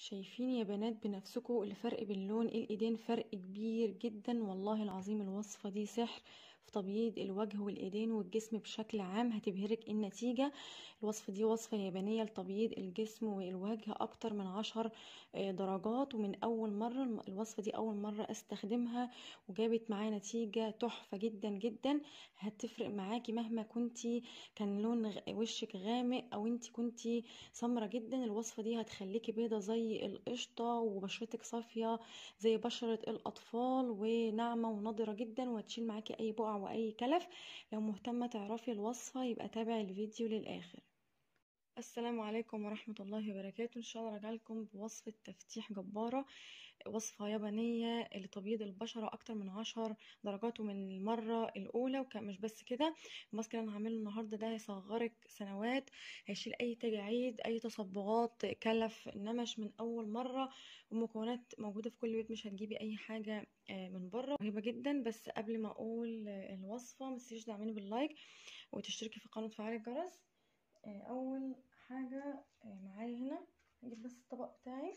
شايفين يا بنات بنفسكم الفرق بين لون الايدين فرق كبير جدا والله العظيم الوصفة دي سحر في تبييض الوجه والايدين والجسم بشكل عام هتبهرك النتيجة الوصفة دي وصفة يابانية لتبييض الجسم والوجه اكتر من عشر آه، درجات ومن اول مرة الم- الوصفة دي اول مرة استخدمها وجابت معايا نتيجة تحفة جدا جدا هتفرق معاكي مهما كنتي كان لون غ- وشك غامق او انتي كنتي سمرة جدا الوصفة دي هتخليكي بيضة زي القشطة وبشرتك صافية زي بشرة الأطفال وناعمة ونضرة جدا وهتشيل معاكي أي بقع وأي كلف لو مهتمة تعرفي الوصفة يبقى تابعي الفيديو للآخر السلام عليكم ورحمة الله وبركاته إن شاء الله راجع لكم بوصفة تفتيح جبارة وصفة يابانية لتبييض البشرة أكتر من عشر درجات ومن المرة الأولى ومش بس كده الماسك اللي أنا هعمله النهاردة ده هيصغرك سنوات هيشيل أي تجاعيد أي تصبغات كلف نمش من أول مرة ومكونات موجودة في كل بيت مش هتجيبي أي حاجة آه، من بره رهيبة جدا بس قبل ما أقول آه، الوصفة متنسيش تدعميني باللايك وتشتركي في القناة وتفعلي الجرس آه، أول حاجة آه، معايا هنا هجيب بس الطبق بتاعي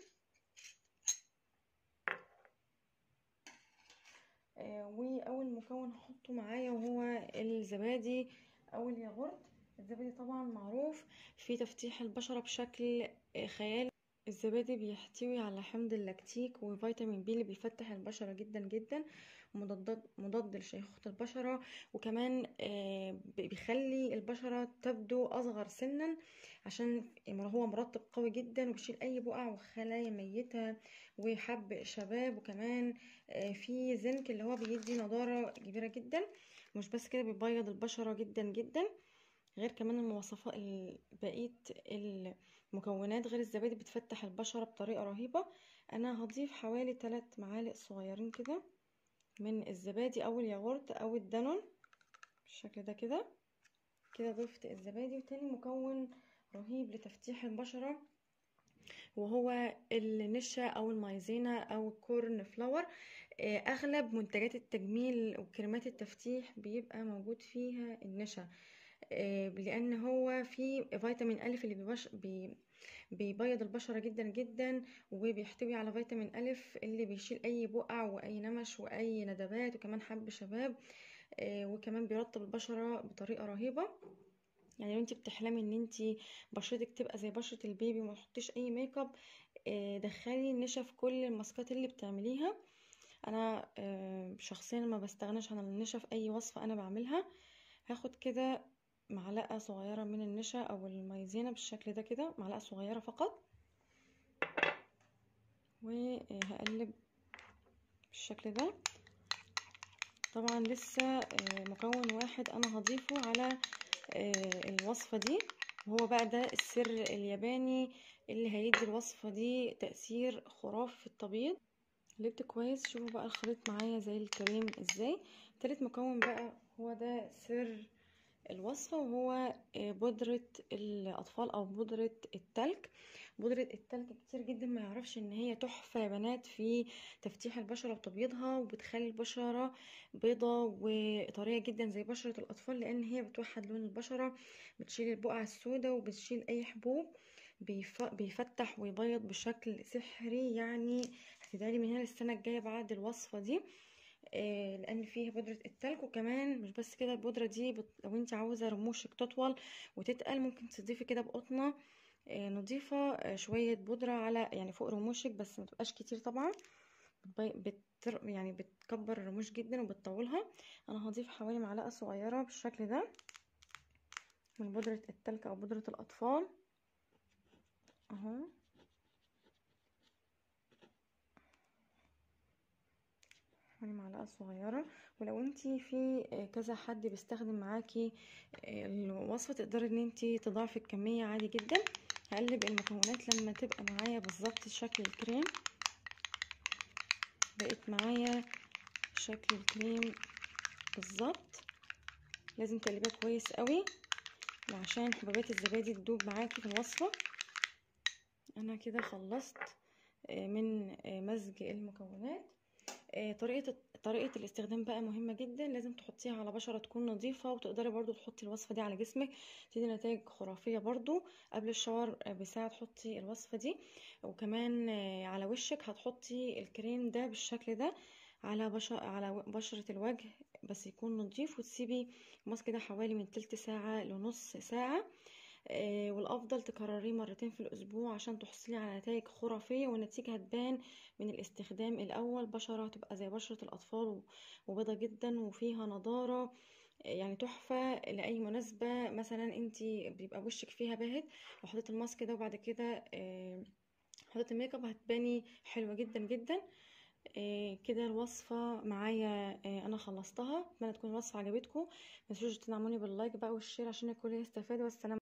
آه، واول مكون هحطه معايا وهو الزبادي او الياغورت الزبادي طبعا معروف في تفتيح البشرة بشكل آه، خيالي الزبادي بيحتوي على حمض اللاكتيك وفيتامين بي اللي بيفتح البشرة جدا جدا مضاد مضاد لشيخوخة البشرة وكمان آه، بيخلي البشرة تبدو أصغر سنا عشان هو مرطب قوي جدا وبيشيل أي بقع وخلايا ميتة وحب شباب وكمان آه، في زنك اللي هو بيدي نضارة كبيرة جدا مش بس كده بيبيض البشرة جدا جدا غير كمان المواصفات ال- بقية المكونات غير الزبادي بتفتح البشرة بطريقة رهيبة انا هضيف حوالي 3 معالق صغيرين كده من الزبادي او الياغورت او الدانون بالشكل ده كده كده ضفت الزبادي وتاني مكون رهيب لتفتيح البشرة وهو النشا او المايزينا او الكورن فلاور آه، اغلب منتجات التجميل وكريمات التفتيح بيبقى موجود فيها النشا آه، لان هو فيه فيتامين الف اللي بيبش بي بيبيض البشرة جدا جدا وبيحتوي على فيتامين ألف اللي بيشيل أي بقع وأي نمش وأي ندبات وكمان حب شباب آه، وكمان بيرطب البشرة بطريقة رهيبة يعني لو انت بتحلمي ان انت بشرتك تبقى زي بشرة البيبي وما تحطيش اي ميك اب آه، دخلي النشا في كل الماسكات اللي بتعمليها انا آه، شخصيا ما بستغناش عن النشا في اي وصفة انا بعملها هاخد كده معلقة صغيرة من النشا او المايزينا بالشكل ده كده معلقة صغيرة فقط وهقلب بالشكل ده طبعا لسه آه، مكون واحد انا هضيفه على آه، الوصفة دي وهو بقى ده السر الياباني اللي هيدي الوصفة دي تأثير خرافي في التبييض قلبت كويس شوفوا بقى الخليط معايا زي الكريم ازاي تالت مكون بقى هو ده سر الوصفة وهو آه، بودرة الأطفال أو بودرة التلج بودرة التلج كتير جدا ما يعرفش ان هي تحفة يا بنات في تفتيح البشرة وتبييضها وبتخلي البشرة بيضة وطرية جدا زي بشرة الأطفال لأن هي بتوحد لون البشرة بتشيل البقع السوداء وبتشيل أي حبوب بيف- بيفتح ويبيض بشكل سحري يعني هتدعيلي من هنا للسنة الجاية بعد الوصفة دي آه، لان فيها بودرة التلج وكمان مش بس كده البودرة دي بت... لو انت عاوزة رموشك تطول وتتقل ممكن تضيفي كده بقطنة آه، نضيفة آه، شوية بودرة على يعني فوق رموشك بس ما تبقاش كتير طبعا بتبي... بتر... يعني بتكبر الرموش جدا وبتطولها انا هضيف حوالي معلقة صغيرة بالشكل ده من بودرة التلج او بودرة الاطفال اهو حوالي معلقة صغيرة ولو انتي في آه، كذا حد بيستخدم معاكي آه، الوصفة تقدري ان انتي تضاعفي الكمية عادي جدا هقلب المكونات لما تبقى معايا بالظبط شكل الكريم بقت معايا شكل الكريم بالظبط لازم تقلبيها كويس قوي عشان حبوبات الزبادي تدوب معاكي في الوصفة انا كده خلصت آه، من آه، مزج المكونات آه، طريقة طريقة الاستخدام بقى مهمة جدا لازم تحطيها على بشرة تكون نظيفة وتقدري برضو تحطي الوصفة دي على جسمك تدي نتائج خرافية برضو قبل الشاور بساعة تحطي الوصفة دي وكمان على وشك هتحطي الكريم ده بالشكل ده على بشرة على بشرة الوجه بس يكون نظيف وتسيبي الماسك ده حوالي من تلت ساعة لنص ساعة آه والافضل تكرريه مرتين في الاسبوع عشان تحصلي على نتائج خرافيه والنتيجه هتبان من الاستخدام الاول بشره تبقى زي بشره الاطفال وبيضه جدا وفيها نضاره يعني تحفه لاي مناسبه مثلا انت بيبقى وشك فيها باهت لو حطيت الماسك ده وبعد كده آه حطيت الميك اب هتباني حلوه جدا جدا آه كده الوصفة معايا آه انا خلصتها اتمنى تكون الوصفة عجبتكم متنسوش تدعموني باللايك بقى والشير عشان الكل يستفاد والسلام